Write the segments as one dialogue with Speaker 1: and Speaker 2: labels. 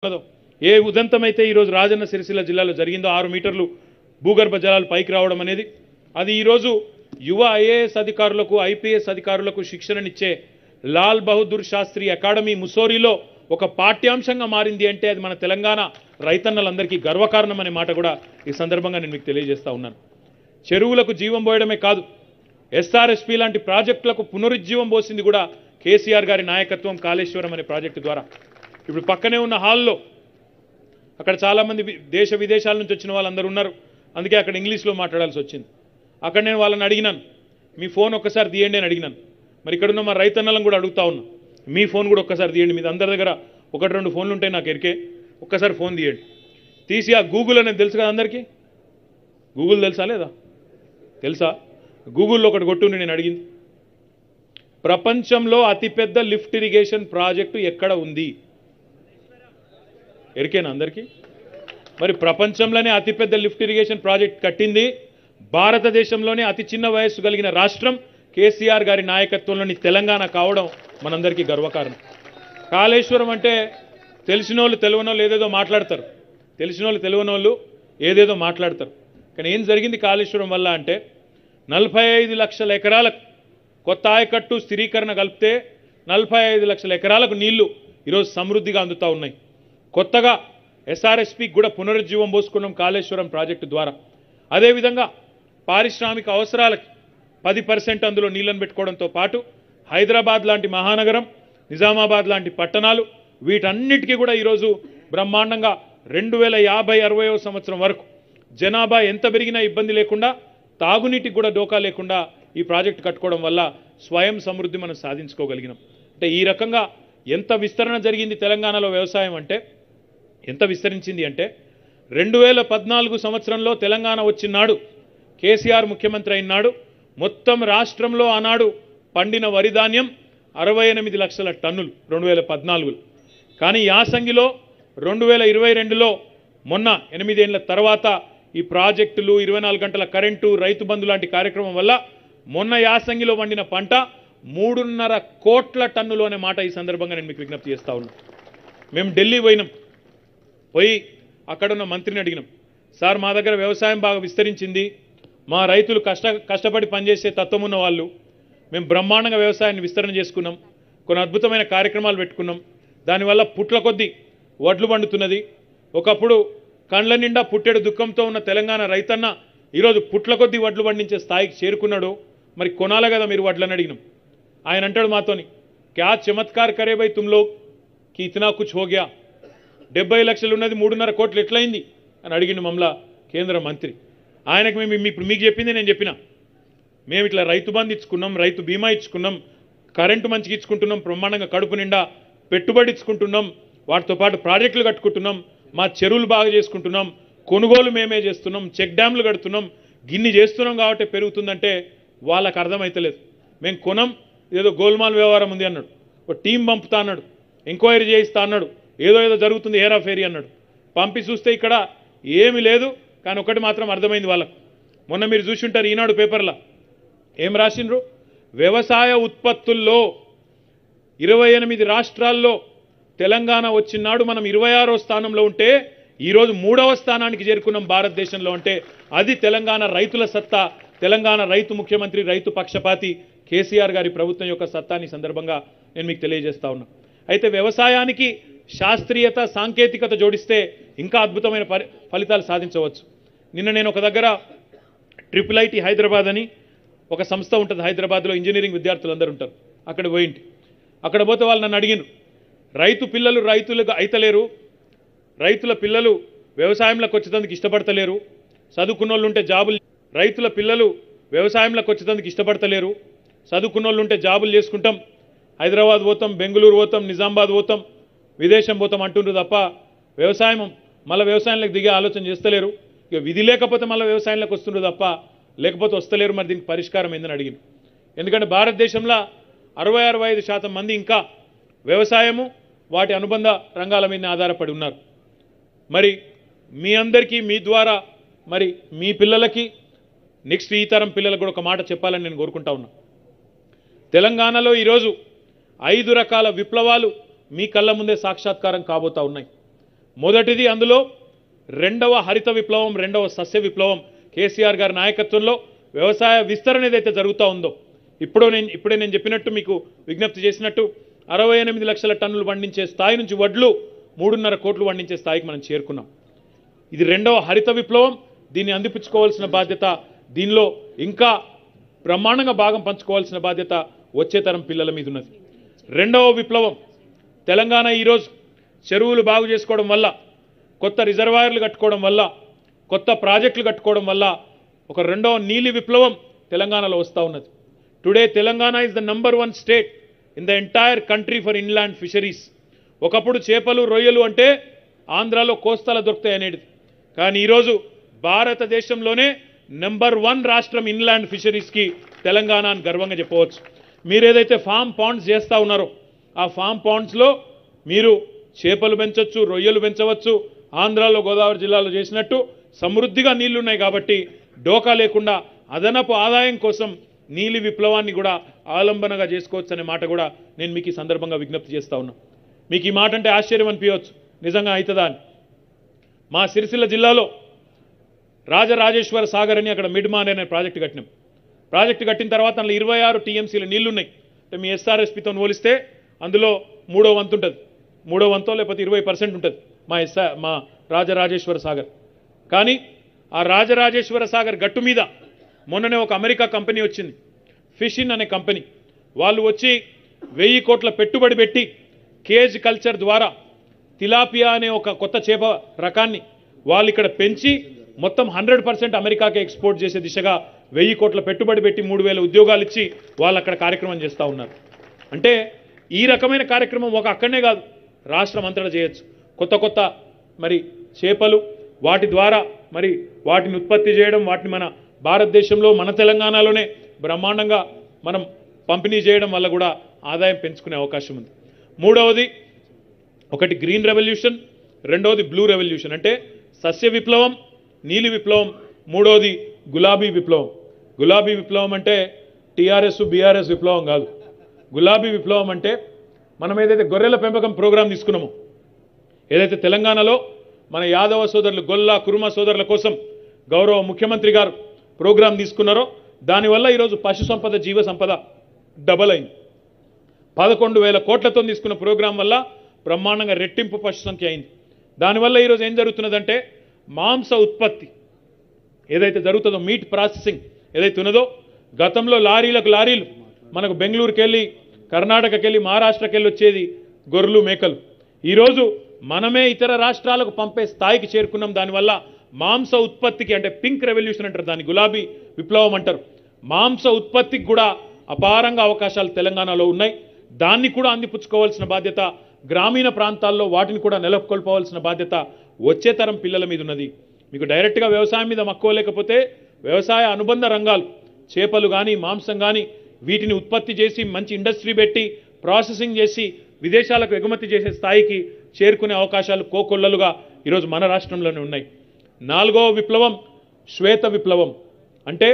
Speaker 1: ఉన్నదో, ఏ ఉదంతమైతే ఈరోజు రాజన్న సిరిసిల్ల జిల్లాలో జరిగిందో ఆరు మీటర్లు భూగర్భ జలాలు పైకి రావడం అనేది అది ఈరోజు యువ ఐఏఎస్ అధికారులకు ఐపీఎస్ అధికారులకు శిక్షణనిచ్చే లాల్ బహదూర్ శాస్త్రి అకాడమీ ముసోరిలో ఒక పాఠ్యాంశంగా మారింది అంటే అది మన తెలంగాణ రైతన్నలందరికీ గర్వకారణం అనే మాట కూడా ఈ సందర్భంగా నేను మీకు తెలియజేస్తా ఉన్నాను చెరువులకు జీవం పోయడమే కాదు ఎస్ఆర్ఎస్పి లాంటి ప్రాజెక్టులకు పునరుజ్జీవం పోసింది కూడా కేసీఆర్ గారి నాయకత్వం కాళేశ్వరం అనే ప్రాజెక్టు ద్వారా ఇప్పుడు పక్కనే ఉన్న హాల్లో అక్కడ చాలామంది వి- దేశ విదేశాల నుంచి వచ్చిన వాళ్ళందరూ ఉన్నారు అందుకే అక్కడ ఇంగ్లీష్లో మాట్లాడాల్సి వచ్చింది అక్కడ నేను వాళ్ళని అడిగినాను మీ ఫోన్ ఒక్కసారి తీయండి అని అడిగినాను మరి ఇక్కడ ఉన్న మా రైతన్నలను కూడా అడుగుతా ఉన్నా మీ ఫోన్ కూడా ఒక్కసారి తీయండి మీద అందరి దగ్గర ఒకటి రెండు ఫోన్లు ఉంటాయి నాకు ఎరికే ఒక్కసారి ఫోన్ తీయండి తీసి ఆ గూగుల్ అనేది తెలుసు కదా అందరికీ గూగుల్ తెలుసా లేదా తెలుసా గూగుల్లో ఒకటి కొట్టుండి నేను అడిగింది ప్రపంచంలో అతిపెద్ద లిఫ్ట్ ఇరిగేషన్ ప్రాజెక్టు ఎక్కడ ఉంది ఎరికేనా అందరికీ మరి ప్రపంచంలోనే అతిపెద్ద లిఫ్ట్ ఇరిగేషన్ ప్రాజెక్ట్ కట్టింది భారతదేశంలోనే అతి చిన్న వయస్సు కలిగిన రాష్ట్రం కేసీఆర్ గారి నాయకత్వంలోని తెలంగాణ కావడం మనందరికీ గర్వకారణం కాళేశ్వరం అంటే తెలిసిన వాళ్ళు తెలియని వాళ్ళు ఏదేదో మాట్లాడతారు తెలిసిన వాళ్ళు తెలియని వాళ్ళు ఏదేదో మాట్లాడతారు కానీ ఏం జరిగింది కాళేశ్వరం వల్ల అంటే నలభై ఐదు లక్షల ఎకరాలకు కొత్త ఆయకట్టు స్థిరీకరణ కలిపితే నలభై ఐదు లక్షల ఎకరాలకు నీళ్లు ఈరోజు సమృద్ధిగా అందుతూ ఉన్నాయి కొత్తగా ఎస్ఆర్ఎస్పికి కూడా పునరుజ్జీవం పోసుకున్నాం కాళేశ్వరం ప్రాజెక్టు ద్వారా అదేవిధంగా పారిశ్రామిక అవసరాలకి పది పర్సెంట్ అందులో నీళ్లను పెట్టుకోవడంతో పాటు హైదరాబాద్ లాంటి మహానగరం నిజామాబాద్ లాంటి పట్టణాలు వీటన్నిటికీ కూడా ఈరోజు బ్రహ్మాండంగా రెండు వేల యాభై అరవయో సంవత్సరం వరకు జనాభా ఎంత పెరిగినా ఇబ్బంది లేకుండా తాగునీటికి కూడా డోకా లేకుండా ఈ ప్రాజెక్టు కట్టుకోవడం వల్ల స్వయం సమృద్ధి మనం సాధించుకోగలిగినాం అంటే ఈ రకంగా ఎంత విస్తరణ జరిగింది తెలంగాణలో వ్యవసాయం అంటే ఎంత విస్తరించింది అంటే రెండు వేల పద్నాలుగు సంవత్సరంలో తెలంగాణ వచ్చినాడు కేసీఆర్ ముఖ్యమంత్రి అయినాడు మొత్తం రాష్ట్రంలో ఆనాడు పండిన వరి ధాన్యం అరవై ఎనిమిది లక్షల టన్నులు రెండు వేల పద్నాలుగులో కానీ యాసంగిలో రెండు వేల ఇరవై రెండులో మొన్న ఎనిమిదేళ్ల తర్వాత ఈ ప్రాజెక్టులు ఇరవై నాలుగు గంటల కరెంటు రైతు బంధు లాంటి కార్యక్రమం వల్ల మొన్న యాసంగిలో వండిన పంట మూడున్నర కోట్ల టన్నులు అనే మాట ఈ సందర్భంగా నేను మీకు విజ్ఞప్తి చేస్తా ఉన్నాను మేము ఢిల్లీ పోయినాం పోయి అక్కడున్న మంత్రిని అడిగినాం సార్ మా దగ్గర వ్యవసాయం బాగా విస్తరించింది మా రైతులు కష్ట కష్టపడి పనిచేసే తత్వం ఉన్న వాళ్ళు మేము బ్రహ్మాండంగా వ్యవసాయాన్ని విస్తరణ చేసుకున్నాం కొన్ని అద్భుతమైన కార్యక్రమాలు పెట్టుకున్నాం దానివల్ల పుట్ల కొద్దీ వడ్లు పండుతున్నది ఒకప్పుడు కండ్ల నిండా పుట్టెడు దుఃఖంతో ఉన్న తెలంగాణ రైతన్న ఈరోజు పుట్ల కొద్దీ వడ్లు పండించే స్థాయికి చేరుకున్నాడు మరి కొనాలి కదా మీరు వడ్లని అడిగినాం ఆయన అంటాడు మాతోని క్యా చమత్కార్ కరే బై తుమ్ లోగ్ కి ఇతనా కుచ్ హో గయా డెబ్బై లక్షలు ఉన్నది మూడున్నర కోట్లు ఎట్లయింది అని అడిగిండు మమ్మల్ని కేంద్ర మంత్రి ఆయనకు మేము మీ- ఇప్పుడు మీకు చెప్పింది నేను చెప్పిన మేము ఇట్లా రైతు బంధు ఇచ్చుకున్నాం రైతు బీమా ఇచ్చుకున్నాం కరెంటు మంచిగా ఇచ్చుకుంటున్నాం బ్రహ్మాండంగా కడుపు నిండా పెట్టుబడి ఇచ్చుకుంటున్నాం వాటితో పాటు ప్రాజెక్టులు కట్టుకుంటున్నాం మా చెరువులు బాగా చేసుకుంటున్నాం కొనుగోలు మేమే చేస్తున్నాం చెక్ డ్యామ్లు కడుతున్నాం గిన్ని చేస్తున్నాం కాబట్టి పెరుగుతుందంటే వాళ్ళకి అర్థమైతలేదు మేము కొనం ఏదో గోల్మాల్ వ్యవహారం ఉంది అన్నాడు ఒక టీం పంపుతా అన్నాడు ఎంక్వైరీ చేయిస్తా అన్నాడు ఏదో ఏదో జరుగుతుంది హేరా ఫేరీ అన్నాడు పంపి చూస్తే ఇక్కడ ఏమీ లేదు కానీ ఒకటి మాత్రం అర్థమైంది వాళ్ళకు మొన్న మీరు చూసి ఉంటారు ఈనాడు పేపర్లో ఏం రాసిండ్రు వ్యవసాయ ఉత్పత్తుల్లో ఇరవై ఎనిమిది రాష్ట్రాల్లో తెలంగాణ వచ్చినాడు మనం ఇరవై ఆరో స్థానంలో ఉంటే ఈరోజు మూడవ స్థానానికి చేరుకున్నాం భారతదేశంలో అంటే అది తెలంగాణ రైతుల సత్తా తెలంగాణ రైతు ముఖ్యమంత్రి రైతు పక్షపాతి కేసీఆర్ గారి ప్రభుత్వం యొక్క సత్తాని సందర్భంగా నేను మీకు తెలియజేస్తా ఉన్నా అయితే వ్యవసాయానికి శాస్త్రీయత సాంకేతికత జోడిస్తే ఇంకా అద్భుతమైన పరి- ఫలితాలు సాధించవచ్చు నిన్న నేను ఒక దగ్గర ట్రిపుల్ ఐటీ హైదరాబాద్ అని ఒక సంస్థ ఉంటుంది హైదరాబాద్లో ఇంజనీరింగ్ విద్యార్థులు అందరూ ఉంటారు అక్కడ పోయింటి అక్కడ పోతే వాళ్ళు నన్ను అడిగినారు రైతు పిల్లలు రైతులుగా అయితలేరు రైతుల పిల్లలు వ్యవసాయంలోకి వచ్చేందుకు ఇష్టపడతలేరు చదువుకున్న వాళ్ళు ఉంటే జాబులు రైతుల పిల్లలు వ్యవసాయంలోకి వచ్చేందుకు ఇష్టపడతలేరు చదువుకున్న వాళ్ళు ఉంటే జాబులు చేసుకుంటాం హైదరాబాద్ పోతాం బెంగళూరు పోతాం నిజామాబాద్ పోతాం విదేశం పోతాం అంటుండ్రు తప్ప వ్యవసాయం మళ్ళీ వ్యవసాయంలోకి దిగే ఆలోచన చేస్తలేరు ఇక విధి లేకపోతే మళ్ళీ వ్యవసాయంలోకి వస్తుండ్రు తప్ప లేకపోతే వస్తలేరు మరి దీనికి పరిష్కారం ఏందని అడిగింది ఎందుకంటే భారతదేశంలో అరవై అరవై ఐదు శాతం మంది ఇంకా వ్యవసాయము వాటి అనుబంధ రంగాల మీద ఆధారపడి ఉన్నారు మరి మీ అందరికీ మీ ద్వారా మరి మీ పిల్లలకి నెక్స్ట్ ఈ తరం పిల్లలకు కూడా ఒక మాట చెప్పాలని నేను కోరుకుంటా ఉన్నా తెలంగాణలో ఈరోజు ఐదు రకాల విప్లవాలు మీ కళ్ళ ముందే సాక్షాత్కారం కాబోతా ఉన్నాయి మొదటిది అందులో రెండవ హరిత విప్లవం రెండవ సస్య విప్లవం కేసీఆర్ గారి నాయకత్వంలో వ్యవసాయ విస్తరణ ఏదైతే జరుగుతూ ఉందో ఇప్పుడు నేను ఇప్పుడే నేను చెప్పినట్టు మీకు విజ్ఞప్తి చేసినట్టు అరవై ఎనిమిది లక్షల టన్నులు పండించే స్థాయి నుంచి వడ్లు మూడున్నర కోట్లు పండించే స్థాయికి మనం చేరుకున్నాం ఇది రెండవ హరిత విప్లవం దీన్ని అందిపుచ్చుకోవాల్సిన బాధ్యత దీనిలో ఇంకా బ్రహ్మాండంగా భాగం పంచుకోవాల్సిన బాధ్యత వచ్చే తరం పిల్లల మీద ఉన్నది రెండవ విప్లవం తెలంగాణ ఈరోజు చెరువులు బాగు చేసుకోవడం వల్ల కొత్త రిజర్వాయర్లు కట్టుకోవడం వల్ల కొత్త ప్రాజెక్టులు కట్టుకోవడం వల్ల ఒక రెండవ నీలి విప్లవం తెలంగాణలో వస్తూ ఉన్నది today Telangana is the number one state in the entire country for inland fisheries ఒకప్పుడు చేపలు రొయ్యలు అంటే ఆంధ్రాలో కోస్తాల దొరుకుతాయి అనేది కానీ ఈరోజు భారతదేశంలోనే నెంబర్ వన్ రాష్ట్రం ఇన్లాండ్ ఫిషరీస్కి తెలంగాణ అని గర్వంగా చెప్పవచ్చు మీరు ఏదైతే ఫామ్ పాండ్స్ చేస్తూ ఉన్నారో ఆ ఫామ్ పాండ్స్లో మీరు చేపలు పెంచవచ్చు రొయ్యలు పెంచవచ్చు ఆంధ్రాలో గోదావరి జిల్లాలో చేసినట్టు సమృద్ధిగా నీళ్లున్నాయి కాబట్టి డోకా లేకుండా అదనపు ఆదాయం కోసం నీలి విప్లవాన్ని కూడా ఆలంబనగా చేసుకోవచ్చు అనే మాట కూడా నేను మీకు ఈ సందర్భంగా విజ్ఞప్తి చేస్తా ఉన్నా మీకు ఈ మాట అంటే ఆశ్చర్యం అనిపించవచ్చు నిజంగా అవుతుందా అని మా సిరిసిల్ల జిల్లాలో రాజరాజేశ్వర సాగర్ అని అక్కడ మిడ్మాన్ అనే ప్రాజెక్టు కట్టినాం ప్రాజెక్టు కట్టిన తర్వాత అందులో ఇరవై ఆరు టీఎంసీల నీళ్లు ఉన్నాయి అంటే మీ ఎస్ఆర్ఎస్పితో పోలిస్తే అందులో మూడో వంతు ఉంటుంది మూడో వంతో లేకపోతే ఇరవై పర్సెంట్ ఉంటుంది మా ఎస్ఆర్ మా రాజరాజేశ్వర సాగర్ కానీ ఆ రాజరాజేశ్వర సాగర్ గట్టు మీద మొన్ననే ఒక అమెరికా కంపెనీ వచ్చింది ఫిషిన్ అనే కంపెనీ వాళ్ళు వచ్చి వెయ్యి కోట్ల పెట్టుబడి పెట్టి కేజ్ కల్చర్ ద్వారా తిలాపియా అనే ఒక కొత్త చేప రకాన్ని వాళ్ళు ఇక్కడ పెంచి మొత్తం హండ్రెడ్ పర్సెంట్ అమెరికాకి ఎక్స్పోర్ట్ చేసే దిశగా వెయ్యి కోట్ల పెట్టుబడి పెట్టి మూడు వేల ఉద్యోగాలు ఇచ్చి వాళ్ళు అక్కడ కార్యక్రమం చేస్తూ ఉన్నారు అంటే ఈ రకమైన కార్యక్రమం ఒక అక్కడనే కాదు రాష్ట్రం అంతటా చేయొచ్చు కొత్త కొత్త మరి చేపలు వాటి ద్వారా మరి వాటిని ఉత్పత్తి చేయడం వాటిని మన భారతదేశంలో మన తెలంగాణలోనే బ్రహ్మాండంగా మనం పంపిణీ చేయడం వల్ల కూడా ఆదాయం పెంచుకునే అవకాశం ఉంది మూడవది ఒకటి గ్రీన్ రెవల్యూషన్ రెండవది బ్లూ రెవల్యూషన్ అంటే సస్య విప్లవం నీలి విప్లవం మూడవది గులాబీ విప్లవం గులాబీ విప్లవం అంటే టీఆర్ఎస్ బీఆర్ఎస్ విప్లవం కాదు గులాబీ విప్లవం అంటే మనం ఏదైతే గొర్రెల పెంపకం ప్రోగ్రాం తీసుకున్నామో ఏదైతే తెలంగాణలో మన యాదవ సోదరులు గొల్ల కురుమ సోదరుల కోసం గౌరవ ముఖ్యమంత్రి గారు ప్రోగ్రాం తీసుకున్నారో దానివల్ల ఈరోజు పశు సంపద జీవ సంపద డబల్ అయింది పదకొండు వేల కోట్లతో తీసుకున్న ప్రోగ్రాం వల్ల బ్రహ్మాండంగా రెట్టింపు పశు సంఖ్య అయింది దానివల్ల ఈరోజు ఏం జరుగుతున్నదంటే మాంస ఉత్పత్తి ఏదైతే జరుగుతుందో మీట్ ప్రాసెసింగ్ ఏదైతే ఉన్నదో గతంలో లారీలకు లారీలు మనకు బెంగళూరుకి వెళ్ళి కర్ణాటకకి వెళ్ళి మహారాష్ట్రకి వెళ్ళి వచ్చేది గొర్రెలు మేకలు ఈరోజు మనమే ఇతర రాష్ట్రాలకు పంపే స్థాయికి చేరుకున్నాం దానివల్ల మాంస ఉత్పత్తికి అంటే పింక్ రెవల్యూషన్ అంటారు దాన్ని గులాబీ విప్లవం అంటారు మాంస ఉత్పత్తికి కూడా అపారంగా అవకాశాలు తెలంగాణలో ఉన్నాయి దాన్ని కూడా అందిపుచ్చుకోవాల్సిన బాధ్యత గ్రామీణ ప్రాంతాల్లో వాటిని కూడా నెలకొల్పవలసిన బాధ్యత వచ్చే తరం పిల్లల మీద ఉన్నది మీకు డైరెక్ట్గా వ్యవసాయం మీద మక్కువ లేకపోతే వ్యవసాయ అనుబంధ రంగాలు చేపలు కానీ మాంసం కానీ వీటిని ఉత్పత్తి చేసి మంచి ఇండస్ట్రీ పెట్టి ప్రాసెసింగ్ చేసి విదేశాలకు ఎగుమతి చేసే స్థాయికి చేరుకునే అవకాశాలు కోకొల్లలుగా ఈరోజు మన రాష్ట్రంలోనే ఉన్నాయి నాలుగవ విప్లవం శ్వేత విప్లవం అంటే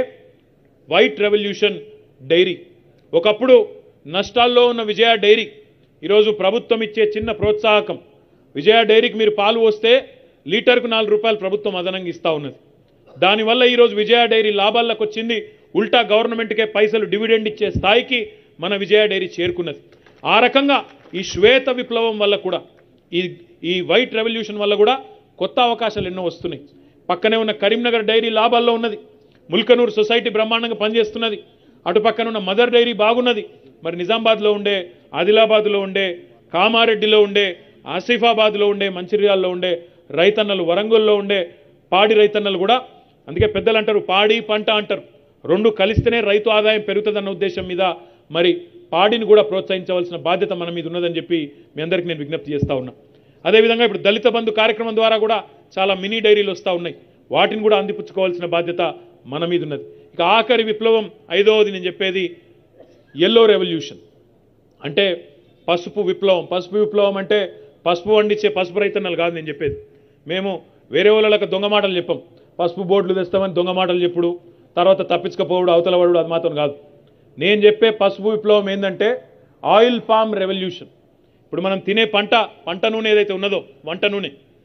Speaker 1: వైట్ రెవల్యూషన్ డైరీ ఒకప్పుడు నష్టాల్లో ఉన్న విజయ డైరీ ఈరోజు ప్రభుత్వం ఇచ్చే చిన్న ప్రోత్సాహకం విజయ డైరీకి మీరు పాలు వస్తే లీటర్కు నాలుగు రూపాయలు ప్రభుత్వం అదనంగా ఇస్తూ ఉన్నది దానివల్ల ఈరోజు విజయ డైరీ లాభాల్లోకి వచ్చింది ఉల్టా గవర్నమెంట్కే పైసలు డివిడెండ్ ఇచ్చే స్థాయికి మన విజయ డైరీ చేరుకున్నది ఆ రకంగా ఈ శ్వేత విప్లవం వల్ల కూడా ఈ ఈ వైట్ రెవల్యూషన్ వల్ల కూడా కొత్త అవకాశాలు ఎన్నో వస్తున్నాయి పక్కనే ఉన్న కరీంనగర్ డైరీ లాభాల్లో ఉన్నది ముల్కనూరు సొసైటీ బ్రహ్మాండంగా పనిచేస్తున్నది అటు పక్కన ఉన్న మదర్ డైరీ బాగున్నది మరి నిజామాబాద్లో ఉండే ఆదిలాబాద్లో ఉండే కామారెడ్డిలో ఉండే ఆసిఫాబాద్లో ఉండే మంచిర్యాలలో ఉండే రైతన్నలు వరంగల్లో ఉండే పాడి రైతన్నలు కూడా అందుకే పెద్దలు అంటారు పాడి పంట అంటారు రెండు కలిస్తేనే రైతు ఆదాయం పెరుగుతుందన్న ఉద్దేశం మీద మరి పాడిని కూడా ప్రోత్సహించవలసిన బాధ్యత మన మీద ఉన్నదని చెప్పి మీ అందరికీ నేను విజ్ఞప్తి చేస్తా ఉన్నా అదేవిధంగా ఇప్పుడు దళిత బంధు కార్యక్రమం ద్వారా కూడా చాలా మినీ డైరీలు వస్తూ ఉన్నాయి వాటిని కూడా అందిపుచ్చుకోవాల్సిన బాధ్యత మన మీద ఉన్నది ఇక ఆఖరి విప్లవం ఐదవది నేను చెప్పేది ఎల్లో రెవల్యూషన్ అంటే పసుపు విప్లవం పసుపు విప్లవం అంటే పసుపు వండించే పసుపు రైతన్నలు కాదు నేను చెప్పేది మేము వేరే వాళ్ళకి దొంగ మాటలు చెప్పాం పసుపు బోర్డులు తెస్తామని దొంగ మాటలు చెప్పుడు తర్వాత తప్పించకపోవడు అవతల పడుడు అది మాత్రం కాదు నేను చెప్పే పసుపు విప్లవం ఏంటంటే ఆయిల్ పామ్ రెవల్యూషన్ ఇప్పుడు మనం తినే పంట పంట నూనె ఏదైతే ఉన్నదో వంట నూనె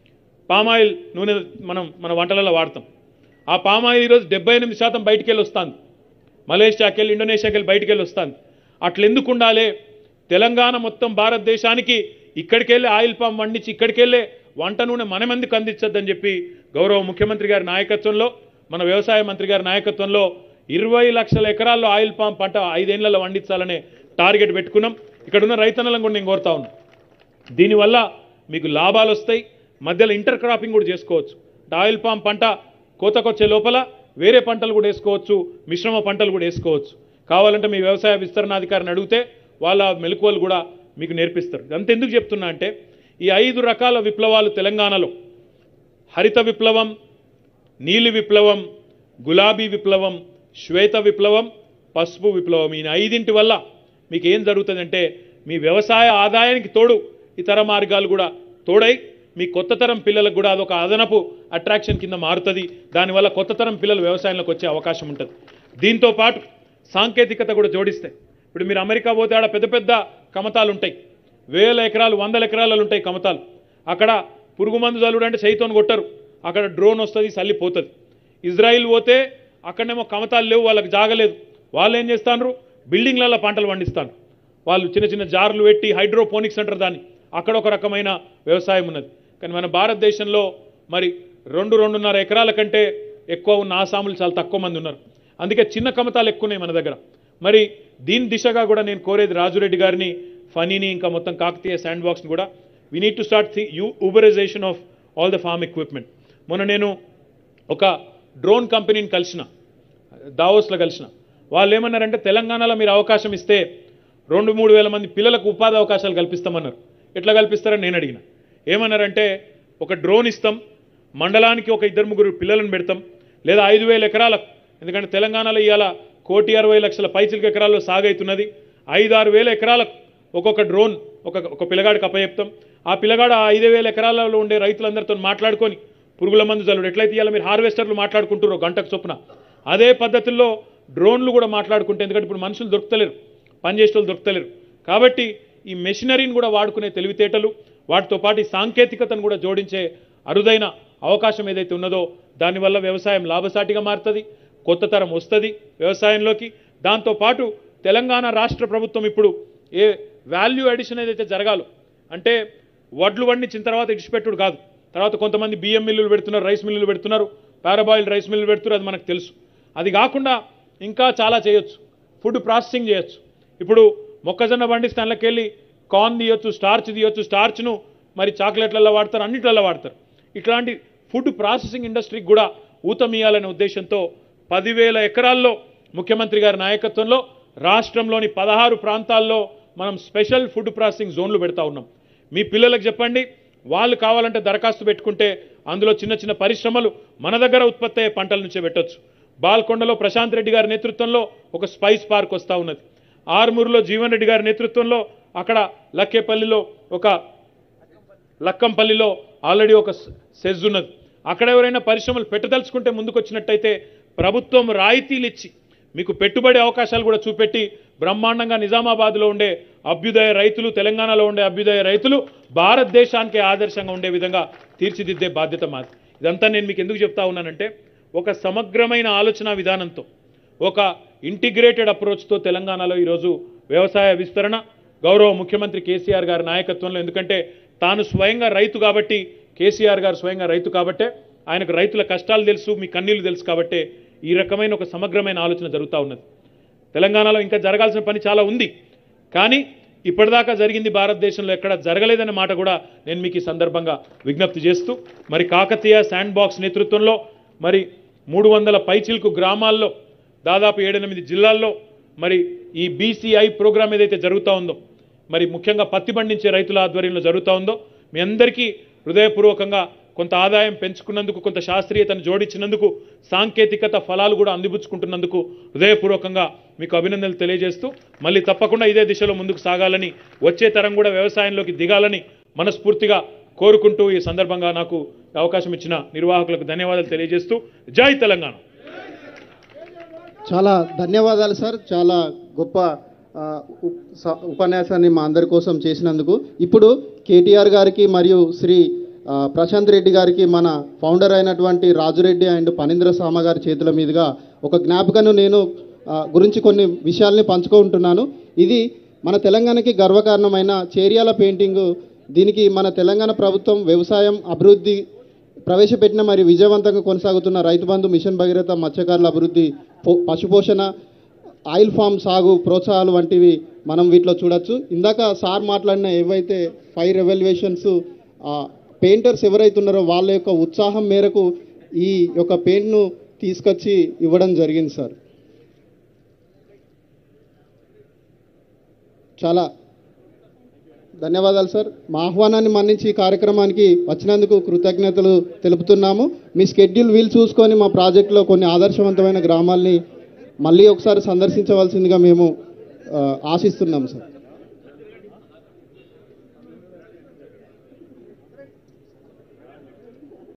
Speaker 1: పామాయిల్ నూనె మనం మన వంటలలో వాడతాం ఆ పామాయిల్ ఈరోజు డెబ్బై ఎనిమిది శాతం బయటికి వెళ్ళి వస్తుంది మలేషియాకి వెళ్ళి ఇండోనేషియాకి వెళ్ళి బయటికి వెళ్ళి వస్తుంది అట్లా ఎందుకు ఉండాలి తెలంగాణ మొత్తం భారతదేశానికి ఇక్కడికి వెళ్ళి ఆయిల్ పామ్ వండించి ఇక్కడికి వెళ్ళే వంట నూనె మనమెందుకు అందించద్దని చెప్పి గౌరవ ముఖ్యమంత్రి గారి నాయకత్వంలో మన వ్యవసాయ మంత్రి గారి నాయకత్వంలో ఇరవై లక్షల ఎకరాల్లో ఆయిల్ పామ్ పంట ఐదేళ్లలో వండించాలనే టార్గెట్ పెట్టుకున్నాం ఇక్కడ ఉన్న రైతన్నలను కూడా నేను కోరుతా ఉన్నాను దీనివల్ల మీకు లాభాలు వస్తాయి మధ్యలో ఇంటర్ క్రాపింగ్ కూడా చేసుకోవచ్చు ఆయిల్ పామ్ పంట కోతకొచ్చే లోపల వేరే పంటలు కూడా వేసుకోవచ్చు మిశ్రమ పంటలు కూడా వేసుకోవచ్చు కావాలంటే మీ వ్యవసాయ విస్తరణాధికారిని అడిగితే వాళ్ళ మెలకువలు కూడా మీకు నేర్పిస్తారు అంత ఎందుకు చెప్తున్నా అంటే ఈ ఐదు రకాల విప్లవాలు తెలంగాణలో హరిత విప్లవం నీలి విప్లవం గులాబీ విప్లవం శ్వేత విప్లవం పసుపు విప్లవం ఈ ఐదింటి వల్ల మీకు ఏం జరుగుతుందంటే మీ వ్యవసాయ ఆదాయానికి తోడు ఇతర మార్గాలు కూడా తోడై మీ కొత్త తరం పిల్లలకు కూడా అదొక అదనపు అట్రాక్షన్ కింద మారుతుంది దానివల్ల కొత్త తరం పిల్లలు వ్యవసాయంలోకి వచ్చే అవకాశం ఉంటుంది దీంతో పాటు సాంకేతికత కూడా జోడిస్తాయి ఇప్పుడు మీరు అమెరికా పోతే ఆడ పెద్ద పెద్ద కమతాలు ఉంటాయి వేల ఎకరాలు వందల ఎకరాలలో ఉంటాయి కమతాలు అక్కడ పురుగు మందు చల్లుడు అంటే చేయితోని కొట్టరు అక్కడ డ్రోన్ వస్తుంది చల్లిపోతుంది ఇజ్రాయిల్ పోతే అక్కడనేమో కమతాలు లేవు వాళ్ళకి జాగలేదు వాళ్ళు ఏం చేస్తాను బిల్డింగ్లలో పంటలు పండిస్తాను వాళ్ళు చిన్న చిన్న జార్లు పెట్టి హైడ్రోపోనిక్స్ అంటారు దాన్ని అక్కడ ఒక రకమైన వ్యవసాయం ఉన్నది కానీ మన భారతదేశంలో మరి రెండు రెండున్నర ఎకరాల కంటే ఎక్కువ ఉన్న ఆసాములు చాలా తక్కువ మంది ఉన్నారు అందుకే చిన్న కమతాలు ఎక్కువ ఉన్నాయి మన దగ్గర మరి దీని దిశగా కూడా నేను కోరేది రాజురెడ్డి గారిని ఫనీని ఇంకా మొత్తం కాకతీయ శాండ్ బాక్స్ని కూడా we need to start the you uberization of all the farm equipment మొన్న నేను ఒక డ్రోన్ కంపెనీని కలిసిన దావోస్లో కలిసిన వాళ్ళు ఏమన్నారంటే తెలంగాణలో మీరు అవకాశం ఇస్తే రెండు మూడు వేల మంది పిల్లలకు ఉపాధి అవకాశాలు కల్పిస్తామన్నారు ఎట్లా కల్పిస్తారని నేను అడిగిన ఏమన్నారంటే ఒక డ్రోన్ ఇస్తాం మండలానికి ఒక ఇద్దరు ముగ్గురు పిల్లలను పెడతాం లేదా ఐదు వేల ఎకరాలకు ఎందుకంటే తెలంగాణలో ఇవాళ కోటి అరవై లక్షల పైచిలక ఎకరాల్లో సాగైతున్నది ఐదు ఆరు వేల ఎకరాలకు ఒక్కొక్క డ్రోన్ ఒక ఒక పిల్లగాడికి అప్పచెప్తాం ఆ పిల్లగాడు ఆ ఐదు వేల ఎకరాలలో ఉండే రైతులందరితో మాట్లాడుకొని పురుగుల మందు చల్లుడు ఎట్లయితే ఇవాళ మీరు హార్వెస్టర్లు మాట్లాడుకుంటారో గంటకు చొప్పున అదే పద్ధతుల్లో డ్రోన్లు కూడా మాట్లాడుకుంటే ఎందుకంటే ఇప్పుడు మనుషులు దొరుకుతలేరు పనిచేసే వాళ్ళు దొరుకుతలేరు కాబట్టి ఈ మెషినరీని కూడా వాడుకునే తెలివితేటలు వాటితో పాటు ఈ సాంకేతికతను కూడా జోడించే అరుదైన అవకాశం ఏదైతే ఉన్నదో దానివల్ల వ్యవసాయం లాభసాటిగా మారుతుంది కొత్త తరం వస్తుంది వ్యవసాయంలోకి దాంతోపాటు తెలంగాణ రాష్ట్ర ప్రభుత్వం ఇప్పుడు ఏ వాల్యూ అడిషన్ ఏదైతే జరగాలో అంటే వడ్లు వండించిన తర్వాత ఇడిచిపెట్టుడు కాదు తర్వాత కొంతమంది బియ్యం మిల్లులు పెడుతున్నారు రైస్ మిల్లులు పెడుతున్నారు పారాబాయిల్ రైస్ మిల్లులు పెడుతున్నారు అది మనకు తెలుసు అది కాకుండా ఇంకా చాలా చేయొచ్చు ఫుడ్ ప్రాసెసింగ్ చేయొచ్చు ఇప్పుడు మొక్కజొన్న పండిస్తే అందులోకెళ్ళి కార్న్ తీయొచ్చు స్టార్చ్ తీయొచ్చు స్టార్చ్ను మరి చాక్లెట్లలో వాడతారు అన్నిట్లలో వాడతారు ఇట్లాంటి ఫుడ్ ప్రాసెసింగ్ ఇండస్ట్రీకి కూడా ఊతమియాలనే ఉద్దేశంతో పదివేల ఎకరాల్లో ముఖ్యమంత్రి గారి నాయకత్వంలో రాష్ట్రంలోని పదహారు ప్రాంతాల్లో మనం స్పెషల్ ఫుడ్ ప్రాసెసింగ్ జోన్లు పెడతా ఉన్నాం మీ పిల్లలకు చెప్పండి వాళ్ళు కావాలంటే దరఖాస్తు పెట్టుకుంటే అందులో చిన్న చిన్న పరిశ్రమలు మన దగ్గర ఉత్పత్తి అయ్యే పంటల నుంచే పెట్టొచ్చు బాల్కొండలో ప్రశాంత్ రెడ్డి గారి నేతృత్వంలో ఒక స్పైస్ పార్క్ వస్తూ ఉన్నది ఆర్మూరులో జీవన్ రెడ్డి గారి నేతృత్వంలో అక్కడ లక్కేపల్లిలో ఒక లక్కంపల్లిలో ఆల్రెడీ ఒక సెజ్ ఉన్నది అక్కడ ఎవరైనా పరిశ్రమలు పెట్టదలుచుకుంటే ముందుకు వచ్చినట్టయితే ప్రభుత్వం రాయితీలు ఇచ్చి మీకు పెట్టుబడి అవకాశాలు కూడా చూపెట్టి బ్రహ్మాండంగా నిజామాబాద్లో ఉండే అభ్యుదయ రైతులు తెలంగాణలో ఉండే అభ్యుదయ రైతులు భారతదేశానికి ఆదర్శంగా ఉండే విధంగా తీర్చిదిద్దే బాధ్యత మాది ఇదంతా నేను మీకు ఎందుకు చెప్తా ఉన్నానంటే ఒక సమగ్రమైన ఆలోచన విధానంతో ఒక ఇంటిగ్రేటెడ్ అప్రోచ్తో తెలంగాణలో ఈరోజు వ్యవసాయ విస్తరణ గౌరవ ముఖ్యమంత్రి కేసీఆర్ గారి నాయకత్వంలో ఎందుకంటే తాను స్వయంగా రైతు కాబట్టి కేసీఆర్ గారు స్వయంగా రైతు కాబట్టే ఆయనకు రైతుల కష్టాలు తెలుసు మీ కన్నీళ్లు తెలుసు కాబట్టే ఈ రకమైన ఒక సమగ్రమైన ఆలోచన జరుగుతూ ఉన్నది తెలంగాణలో ఇంకా జరగాల్సిన పని చాలా ఉంది కానీ ఇప్పటిదాకా జరిగింది భారతదేశంలో ఎక్కడ జరగలేదనే మాట కూడా నేను మీకు ఈ సందర్భంగా విజ్ఞప్తి చేస్తూ మరి కాకతీయ శాండ్ బాక్స్ నేతృత్వంలో మరి మూడు వందల పైచిల్కు గ్రామాల్లో దాదాపు ఏడెనిమిది జిల్లాల్లో మరి ఈ బీసీఐ ప్రోగ్రామ్ ఏదైతే జరుగుతూ ఉందో మరి ముఖ్యంగా పత్తి పండించే రైతుల ఆధ్వర్యంలో జరుగుతూ ఉందో మీ అందరికీ హృదయపూర్వకంగా కొంత ఆదాయం పెంచుకున్నందుకు కొంత శాస్త్రీయతను జోడించినందుకు సాంకేతికత ఫలాలు కూడా అందిపుచ్చుకుంటున్నందుకు హృదయపూర్వకంగా మీకు అభినందనలు తెలియజేస్తూ మళ్ళీ తప్పకుండా ఇదే దిశలో ముందుకు సాగాలని వచ్చే తరం కూడా వ్యవసాయంలోకి దిగాలని మనస్ఫూర్తిగా కోరుకుంటూ ఈ సందర్భంగా నాకు అవకాశం ఇచ్చిన నిర్వాహకులకు ధన్యవాదాలు తెలియజేస్తూ జై తెలంగాణ
Speaker 2: చాలా ధన్యవాదాలు సార్ చాలా గొప్ప ఆ, ఉప్- స- ఉపన్యాసాన్ని మా అందరి కోసం చేసినందుకు ఇప్పుడు కేటీఆర్ గారికి మరియు శ్రీ ఆ, ప్రశాంత్ రెడ్డి గారికి మన ఫౌండర్ అయినటువంటి రాజురెడ్డి అండ్ పనీంద్ర సామ గారి చేతుల మీదుగా ఒక జ్ఞాపకను నేను ఆ, గురించి కొన్ని విషయాల్ని పంచుకుంటున్నాను ఇది మన తెలంగాణకి గర్వకారణమైన చేరియాల పెయింటింగ్ దీనికి మన తెలంగాణ ప్రభుత్వం వ్యవసాయం అభివృద్ధి ప్రవేశపెట్టిన మరి విజయవంతంగా కొనసాగుతున్న రైతు బంధు మిషన్ భగీరథ మత్స్యకారుల అభివృద్ధి పో- పశుపోషణ ఆయిల్ ఫామ్ సాగు ప్రోత్సాహాలు వంటివి మనం వీటిలో చూడొచ్చు ఇందాక సార్ మాట్లాడిన ఏవైతే ఫైవ్ రెవల్యూషన్స్ పెయింటర్స్ ఎవరైతే ఉన్నారో వాళ్ళ యొక్క ఉత్సాహం మేరకు ఈ యొక్క పెయింట్ను తీసుకొచ్చి ఇవ్వడం జరిగింది సార్ చాలా ధన్యవాదాలు సార్ మా ఆహ్వానాన్ని మన్నించి ఈ కార్యక్రమానికి వచ్చినందుకు కృతజ్ఞతలు తెలుపుతున్నాము మీ స్కెడ్యూల్ వీలు చూసుకొని మా ప్రాజెక్టులో కొన్ని ఆదర్శవంతమైన గ్రామాల్ని మళ్ళీ ఒకసారి సందర్శించవలసిందిగా మేము ఆ, ఆశిస్తున్నాం సార్